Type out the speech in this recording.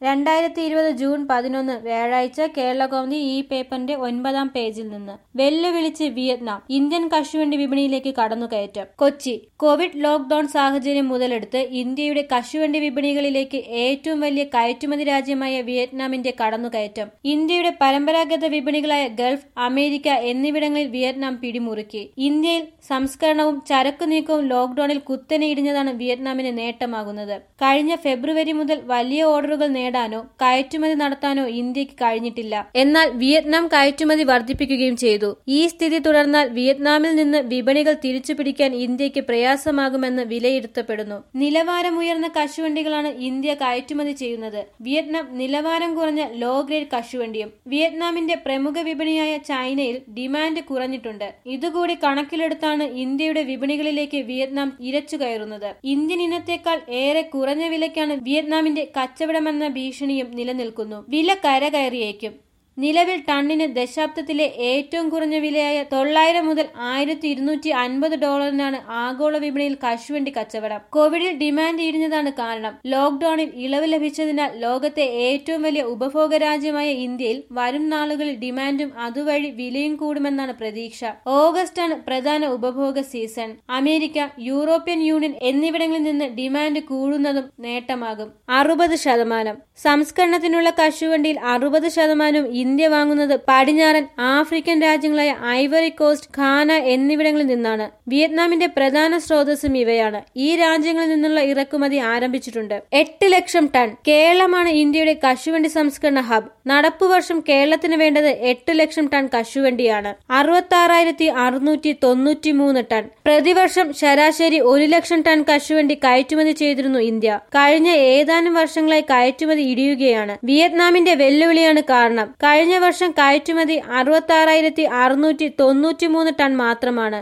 രണ്ടായിരത്തി ഇരുപത് ജൂൺ പതിനൊന്ന് വ്യാഴാഴ്ച കേരളകൗമുദി ഈ പേപ്പറിന്റെ ഒൻപതാം പേജിൽ നിന്ന് വെല്ലുവിളിച്ച് വിയറ്റ്നാം ഇന്ത്യൻ കശുവണ്ടി വിപണിയിലേക്ക് കടന്നുകയറ്റം കൊച്ചി കോവിഡ് ലോക്ഡൌൺ സാഹചര്യം മുതലെടുത്ത് ഇന്ത്യയുടെ കശുവണ്ടി വിപണികളിലേക്ക് ഏറ്റവും വലിയ കയറ്റുമതി രാജ്യമായ വിയറ്റ്നാമിന്റെ കടന്നുകയറ്റം ഇന്ത്യയുടെ പരമ്പരാഗത വിപണികളായ ഗൾഫ് അമേരിക്ക എന്നിവിടങ്ങളിൽ വിയറ്റ്നാം പിടിമുറുക്കി ഇന്ത്യയിൽ സംസ്കരണവും ചരക്കു നീക്കവും ലോക്ഡൌണിൽ കുത്തനെ ഇടിഞ്ഞതാണ് വിയറ്റ്നാമിന് നേട്ടമാകുന്നത് കഴിഞ്ഞ ഫെബ്രുവരി മുതൽ വലിയ ഓർഡറുകൾ നേടാനോ കയറ്റുമതി നടത്താനോ ഇന്ത്യക്ക് കഴിഞ്ഞിട്ടില്ല എന്നാൽ വിയറ്റ്നാം കയറ്റുമതി വർദ്ധിപ്പിക്കുകയും ചെയ്തു ഈ സ്ഥിതി തുടർന്നാൽ വിയറ്റ്നാമിൽ നിന്ന് വിപണികൾ തിരിച്ചുപിടിക്കാൻ ഇന്ത്യക്ക് പ്രയാസമാകുമെന്ന് വിലയിരുത്തപ്പെടുന്നു നിലവാരമുയർന്ന കശുവണ്ടികളാണ് ഇന്ത്യ കയറ്റുമതി ചെയ്യുന്നത് വിയറ്റ്നാം നിലവാരം കുറഞ്ഞ ലോ ഗ്രേഡ് കശുവണ്ടിയും വിയറ്റ്നാമിന്റെ പ്രമുഖ വിപണിയായ ചൈനയിൽ ഡിമാൻഡ് കുറഞ്ഞിട്ടുണ്ട് ഇതുകൂടി കണക്കിലെടുത്താണ് ഇന്ത്യയുടെ വിപണികളിലേക്ക് വിയറ്റ്നാം ഇരച്ചു കയറുന്നത് ഇന്ത്യൻ ഇനത്തേക്കാൾ ഏറെ കുറഞ്ഞ വിലയ്ക്കാണ് വിയറ്റ്നാമിന്റെ കച്ചവടമെന്ന ഭീഷണിയും നിലനിൽക്കുന്നു വില കരകയറിയേക്കും നിലവിൽ ടണ്ണിന് ദശാബ്ദത്തിലെ ഏറ്റവും കുറഞ്ഞ വിലയായ തൊള്ളായിരം മുതൽ ആയിരത്തി ഇരുന്നൂറ്റി അൻപത് ഡോളറിനാണ് ആഗോള വിപണിയിൽ കശുവണ്ടി കച്ചവടം കോവിഡിൽ ഡിമാൻഡ് ഇടിഞ്ഞതാണ് കാരണം ലോക്ഡൌണിൽ ഇളവ് ലഭിച്ചതിനാൽ ലോകത്തെ ഏറ്റവും വലിയ ഉപഭോഗ രാജ്യമായ ഇന്ത്യയിൽ വരും നാളുകളിൽ ഡിമാൻഡും അതുവഴി വിലയും കൂടുമെന്നാണ് പ്രതീക്ഷ ഓഗസ്റ്റാണ് പ്രധാന ഉപഭോഗ സീസൺ അമേരിക്ക യൂറോപ്യൻ യൂണിയൻ എന്നിവിടങ്ങളിൽ നിന്ന് ഡിമാൻഡ് കൂടുന്നതും നേട്ടമാകും അറുപത് ശതമാനം സംസ്കരണത്തിനുള്ള കശുവണ്ടിയിൽ അറുപത് ശതമാനവും ഇന്ത്യ വാങ്ങുന്നത് പടിഞ്ഞാറൻ ആഫ്രിക്കൻ രാജ്യങ്ങളായ ഐവറി കോസ്റ്റ് ഖാന എന്നിവിടങ്ങളിൽ നിന്നാണ് വിയറ്റ്നാമിന്റെ പ്രധാന സ്രോതസ്സും ഇവയാണ് ഈ രാജ്യങ്ങളിൽ നിന്നുള്ള ഇറക്കുമതി ആരംഭിച്ചിട്ടുണ്ട് എട്ട് ലക്ഷം ടൺ കേരളമാണ് ഇന്ത്യയുടെ കശുവണ്ടി സംസ്കരണ ഹബ് നടപ്പുവർഷം കേരളത്തിന് വേണ്ടത് എട്ട് ലക്ഷം ടൺ കശുവണ്ടിയാണ് അറുപത്തി ആറായിരത്തി അറുന്നൂറ്റി തൊണ്ണൂറ്റി മൂന്ന് ടൺ പ്രതിവർഷം ശരാശരി ഒരു ലക്ഷം ടൺ കശുവണ്ടി കയറ്റുമതി ചെയ്തിരുന്നു ഇന്ത്യ കഴിഞ്ഞ ഏതാനും വർഷങ്ങളായി കയറ്റുമതി ഇടിയുകയാണ് വിയറ്റ്നാമിന്റെ വെല്ലുവിളിയാണ് കാരണം കഴിഞ്ഞ വർഷം കയറ്റുമതി അറുപത്തി ആറായിരത്തി അറുന്നൂറ്റി തൊണ്ണൂറ്റി മൂന്ന് ടൺ മാത്രമാണ്